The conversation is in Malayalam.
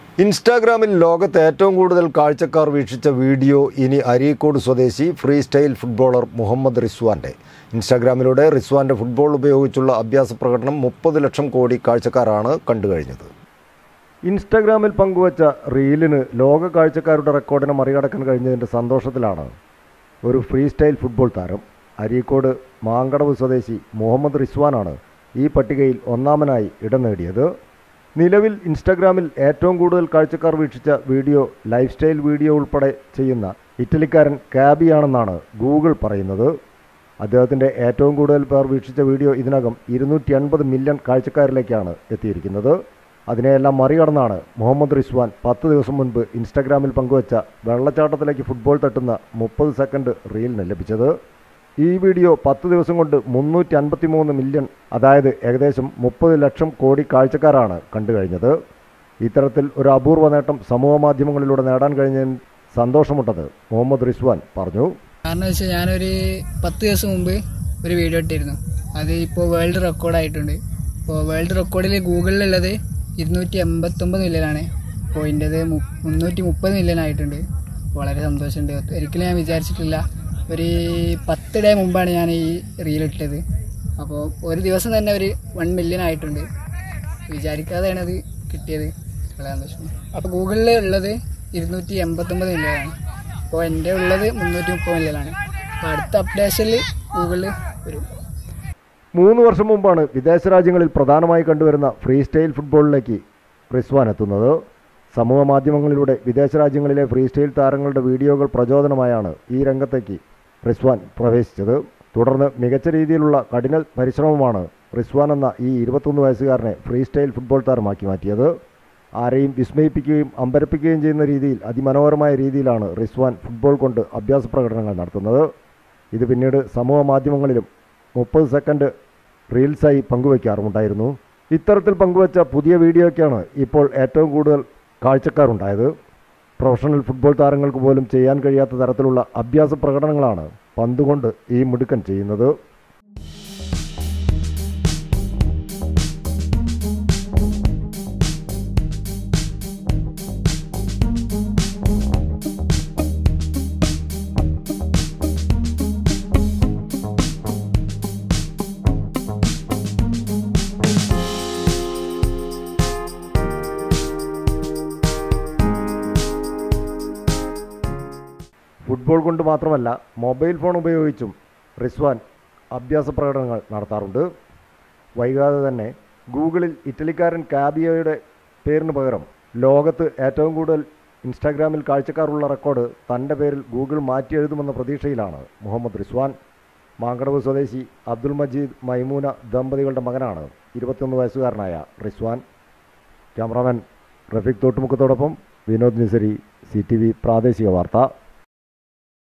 ഇൻസ്റ്റാഗ്രാമിൽ ലോകത്ത് ഏറ്റവും കൂടുതൽ കാഴ്ചക്കാർ വീക്ഷിച്ച വീഡിയോ ഇനി അരീക്കോട് സ്വദേശി ഫ്രീ സ്റ്റൈൽ ഫുട്ബോളർ മുഹമ്മദ് റിസ്വാന്റെ ഇൻസ്റ്റാഗ്രാമിലൂടെ റിസ്വാന്റെ ഫുട്ബോൾ ഉപയോഗിച്ചുള്ള അഭ്യാസ പ്രകടനം മുപ്പത് ലക്ഷം കോടി കാഴ്ചക്കാരാണ് കണ്ടുകഴിഞ്ഞത് ഇൻസ്റ്റാഗ്രാമിൽ പങ്കുവച്ച റീലിന് ലോക കാഴ്ചക്കാരുടെ റെക്കോർഡിനെ മറികടക്കാൻ കഴിഞ്ഞതിൻ്റെ സന്തോഷത്തിലാണ് ഒരു ഫ്രീ സ്റ്റൈൽ ഫുട്ബോൾ താരം അരീക്കോട് മാങ്കടവ് സ്വദേശി മുഹമ്മദ് റിസ്വാനാണ് ഈ പട്ടികയിൽ ഒന്നാമനായി ഇടം നേടിയത് നിലവിൽ ഇൻസ്റ്റാഗ്രാമിൽ ഏറ്റവും കൂടുതൽ കാഴ്ചക്കാർ വീക്ഷിച്ച വീഡിയോ ലൈഫ് സ്റ്റൈൽ വീഡിയോ ഉൾപ്പെടെ ചെയ്യുന്ന ഇറ്റലിക്കാരൻ കാബിയാണെന്നാണ് ഗൂഗിൾ പറയുന്നത് അദ്ദേഹത്തിൻ്റെ ഏറ്റവും കൂടുതൽ പേർ വീക്ഷിച്ച വീഡിയോ ഇതിനകം ഇരുന്നൂറ്റി അൻപത് മില്യൺ കാഴ്ചക്കാരിലേക്കാണ് എത്തിയിരിക്കുന്നത് അതിനെയെല്ലാം മറികടന്നാണ് മുഹമ്മദ് റിസ്വാൻ പത്ത് ദിവസം മുൻപ് ഇൻസ്റ്റാഗ്രാമിൽ പങ്കുവച്ച വെള്ളച്ചാട്ടത്തിലേക്ക് ഫുട്ബോൾ തട്ടുന്ന മുപ്പത് സെക്കൻഡ് റീലിന് ലഭിച്ചത് ഈ വീഡിയോ പത്ത് ദിവസം കൊണ്ട് മുന്നൂറ്റി അൻപത്തി മൂന്ന് മില്യൺ അതായത് ഏകദേശം മുപ്പത് ലക്ഷം കോടി കാഴ്ചക്കാരാണ് കണ്ടു കഴിഞ്ഞത് ഇത്തരത്തിൽ ഒരു അപൂർവ നേട്ടം സമൂഹ മാധ്യമങ്ങളിലൂടെ നേടാൻ കഴിഞ്ഞതിൽ സന്തോഷമുണ്ടെന്ന് മുഹമ്മദ് റിസ്വാൻ പറഞ്ഞു കാരണം വെച്ചാൽ ഞാനൊരു പത്ത് ദിവസം മുമ്പ് ഒരു വീഡിയോ ഇട്ടിരുന്നു അത് ഇപ്പോൾ വേൾഡ് റെക്കോർഡായിട്ടുണ്ട് ഇപ്പോൾ വേൾഡ് റെക്കോർഡിൽ ഗൂഗിളിലുള്ളത് ഇരുന്നൂറ്റി എൺപത്തൊമ്പത് മില്യനാണ് അപ്പോൾ എൻ്റേത് മുന്നൂറ്റി മുപ്പത് മില്യൺ ആയിട്ടുണ്ട് വളരെ സന്തോഷമുണ്ട് ഒരിക്കലും ഞാൻ വിചാരിച്ചിട്ടില്ല ഒരു പത്ത് ഡേ മുമ്പാണ് ഞാൻ ഈ റീൽ ഇട്ടത് അപ്പോൾ ഒരു ദിവസം തന്നെ ഒരു വൺ മില്യൺ ആയിട്ടുണ്ട് വിചാരിക്കാതെയാണ് അത് കിട്ടിയത് വളരെ സന്തോഷം അപ്പോൾ ഗൂഗിളിൽ ഉള്ളത് ഇരുന്നൂറ്റി എൺപത്തൊമ്പത് മില്യനാണ് അപ്പോൾ എൻ്റെ ഉള്ളത് മുന്നൂറ്റി മുപ്പത് മില്യനാണ് അപ്പോൾ അടുത്ത അപ്ഡേഷനിൽ ഗൂഗിളിൽ വരും മൂന്ന് വർഷം മുമ്പാണ് വിദേശ രാജ്യങ്ങളിൽ പ്രധാനമായി കണ്ടുവരുന്ന ഫ്രീ സ്റ്റൈൽ ഫുട്ബോളിലേക്ക് റിസ്വാൻ എത്തുന്നത് സമൂഹ മാധ്യമങ്ങളിലൂടെ വിദേശ രാജ്യങ്ങളിലെ ഫ്രീ സ്റ്റൈൽ താരങ്ങളുടെ വീഡിയോകൾ പ്രചോദനമായാണ് ഈ രംഗത്തേക്ക് റിസ്വാൻ പ്രവേശിച്ചത് തുടർന്ന് മികച്ച രീതിയിലുള്ള കഠിന പരിശ്രമമാണ് റിസ്വാൻ എന്ന ഈ ഇരുപത്തൊന്ന് വയസ്സുകാരനെ ഫ്രീ സ്റ്റൈൽ ഫുട്ബോൾ താരമാക്കി മാറ്റിയത് ആരെയും വിസ്മയിപ്പിക്കുകയും അമ്പരപ്പിക്കുകയും ചെയ്യുന്ന രീതിയിൽ അതിമനോഹരമായ രീതിയിലാണ് റിസ്വാൻ ഫുട്ബോൾ കൊണ്ട് അഭ്യാസ പ്രകടനങ്ങൾ നടത്തുന്നത് ഇത് പിന്നീട് സമൂഹ മാധ്യമങ്ങളിലും മുപ്പത് സെക്കൻഡ് റീൽസായി പങ്കുവയ്ക്കാറുമുണ്ടായിരുന്നു ഇത്തരത്തിൽ പങ്കുവച്ച പുതിയ വീഡിയോയ്ക്കാണ് ഇപ്പോൾ ഏറ്റവും കൂടുതൽ കാഴ്ചക്കാരുണ്ടായത് പ്രൊഫഷണൽ ഫുട്ബോൾ താരങ്ങൾക്ക് പോലും ചെയ്യാൻ കഴിയാത്ത തരത്തിലുള്ള അഭ്യാസ പ്രകടനങ്ങളാണ് പന്തുകൊണ്ട് ഈ മിടുക്കൻ ചെയ്യുന്നത് ഫുട്ബോൾ കൊണ്ട് മാത്രമല്ല മൊബൈൽ ഫോൺ ഉപയോഗിച്ചും റിസ്വാൻ അഭ്യാസ പ്രകടനങ്ങൾ നടത്താറുണ്ട് വൈകാതെ തന്നെ ഗൂഗിളിൽ ഇറ്റലിക്കാരൻ കാബിയോയുടെ പേരിന് പകരം ലോകത്ത് ഏറ്റവും കൂടുതൽ ഇൻസ്റ്റാഗ്രാമിൽ കാഴ്ചക്കാരുള്ള റെക്കോർഡ് തൻ്റെ പേരിൽ ഗൂഗിൾ മാറ്റി എഴുതുമെന്ന പ്രതീക്ഷയിലാണ് മുഹമ്മദ് റിസ്വാൻ മാങ്കടവ് സ്വദേശി അബ്ദുൽ മജീദ് മൈമൂന ദമ്പതികളുടെ മകനാണ് ഇരുപത്തിയൊന്ന് വയസ്സുകാരനായ റിസ്വാൻ ക്യാമറാമാൻ റഫീഖ് തോട്ടുമുക്കത്തോടൊപ്പം Vinod Nisari C T V പ്രാദേശിക വാർത്ത